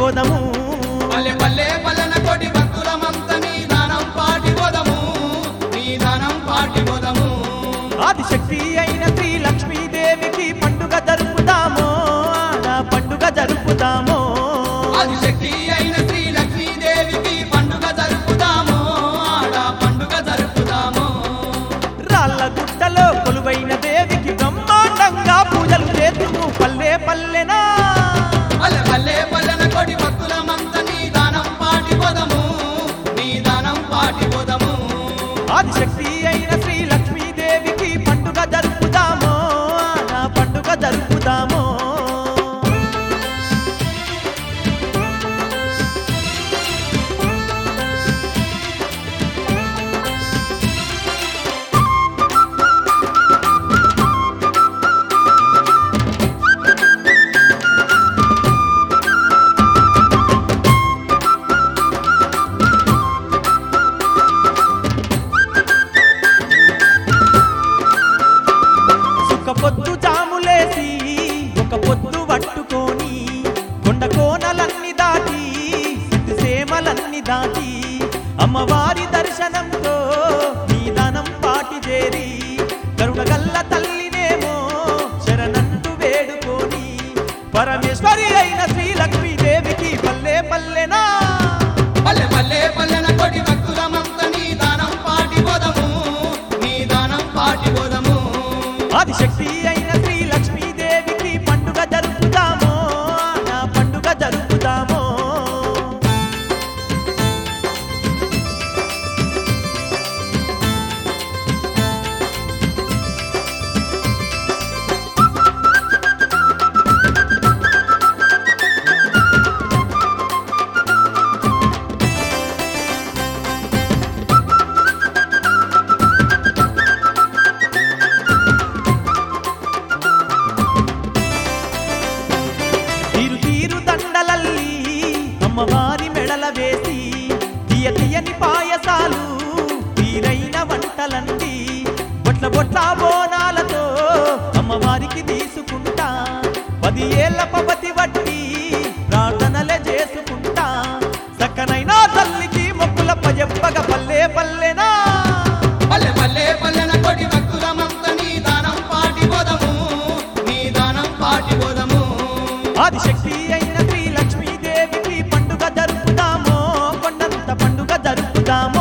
పోదము పల్లె పల్లె పల్లెన కోటి భక్తులమంత నీ దానం పాటి పోదము నీ దానం పాటి పోదము ఆదిశక్తి అయిన శ్రీ లక్ష్మీదేవికి పండుగ జరుపుతామో ఆడ పండుగ జరుపుతామో ఆదిశక్తి అయిన శ్రీ లక్ష్మీదేవికి పండుగ జరుపుదాము ఆడ పండుగ జరుపుదాము రాళ్ళ గుట్టలో కొలువైన దేవికి బ్రహ్మాండంగా పూజలు చేతుము పల్లె పల్లెనా పల్లె పల్లె పల్లెన కోటి భక్తులమంత నీ దానం పాటి పోదము నీ దానం పాటి పోదము ఆదిశక్తి అయిన శ్రీ లక్ష్మీదేవికి పండుగ జరుపుతామో ఆడ పండుగ జరుపుతామో సుక్క పొద్దు జాములేసి ఒక పొద్దు పట్టుకొని కొండ కోనలన్నీ దాటి సిద్ధి సేమలన్నీ దాటి అమ్మవారి దర్శనంతో నీ దానం పాటి చేరి కరుణగల్ల తల్లినేమో శరణంటూ వేడుకొని పరమేశ్వరి అయిన శ్రీ లక్ష్మీదేవికి పల్లె పల్లెనా పల్లె పల్లె పల్లెన కోటి భక్తులమంత నీ దానం పాటి పోదము నీ దానం పాటి పోదము ఆదిశక్తి అయిన శ్రీ లక్ష్మీదేవికి పండుగ జరుపుతామో నా పండుగ జరుపుతామో తీరు తీరు దండలల్లి అమ్మవారి మెడల వేసి తీయ తీయని పాయసాలు తీరైన వంటలండి బొట్ల బొట్ల బోనాలతో అమ్మవారికి తీసుకుంటా పది ఏళ్ల పబతి వట్టి ప్రార్థనలే చేసుకుంటా చక్కనైనా తల్లికి మొక్కుల పజెప్పగ పల్లె పల్లెనా పల్లె పల్లె పల్లెన కోటి భక్తులమంత నీ దానం పాటి పోదము నీ దానం పాటి పోదము ఆదిశక్తి అయిన శ్రీ లక్ష్మీదేవికి పండుగ జరుపుతామో కొండంత పండుగ జరుపుతామో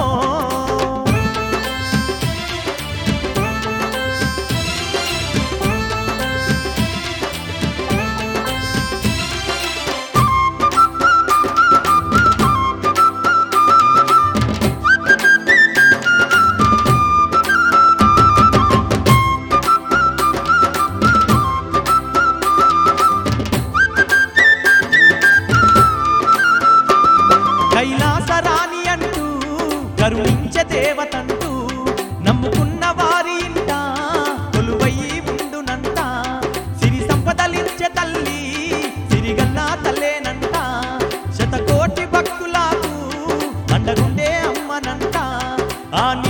కైలాసరాణి అంటూ కరుణించే దేవతంటూ నమ్ముకున్న వారి ఇంట కొలువయి ఉండునంట సిరి సంపదలించే తల్లి సిరిగల్లా తల్లేనంట శతకోటి భక్తులకు అండగుండే అమ్మనంట ఆ